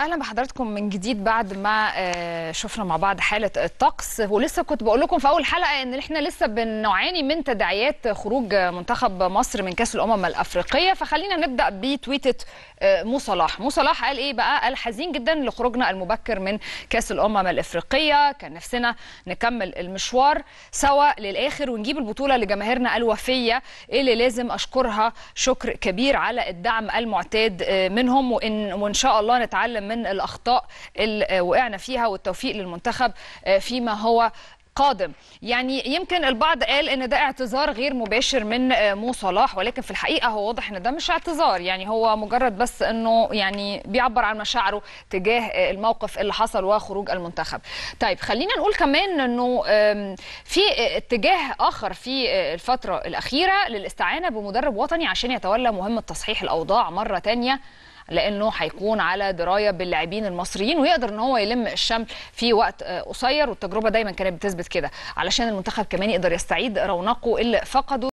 اهلا بحضراتكم من جديد بعد ما آه، شفنا مع بعض حاله الطقس ولسه كنت بقول لكم في اول حلقه ان احنا لسه بنعاني من تداعيات خروج منتخب مصر من كاس الامم الافريقيه فخلينا نبدا بتويته آه، مو صلاح مو صلاح قال ايه بقى قال حزين جدا لخروجنا المبكر من كاس الامم الافريقيه كان نفسنا نكمل المشوار سوا للاخر ونجيب البطوله لجماهيرنا الوفيه اللي لازم اشكرها شكر كبير على الدعم المعتاد آه، منهم وان وان شاء الله نتعلم من الاخطاء اللي آه، وقعنا فيها والتوفيق للمنتخب آه، فيما هو قادم يعني يمكن البعض قال ان ده اعتذار غير مباشر من آه، مو صلاح ولكن في الحقيقه هو واضح ان ده مش اعتذار يعني هو مجرد بس انه يعني بيعبر عن مشاعره تجاه آه، الموقف اللي حصل وخروج المنتخب طيب خلينا نقول كمان انه آم، في آه، اتجاه اخر في آه، الفتره الاخيره للاستعانه بمدرب وطني عشان يتولى مهمه تصحيح الاوضاع مره تانية لانه هيكون على درايه باللاعبين المصريين ويقدر ان هو يلم الشمل في وقت آه، قصير والتجربه دايما كانت بتثبت كده علشان المنتخب كمان يقدر يستعيد رونقه اللي فقده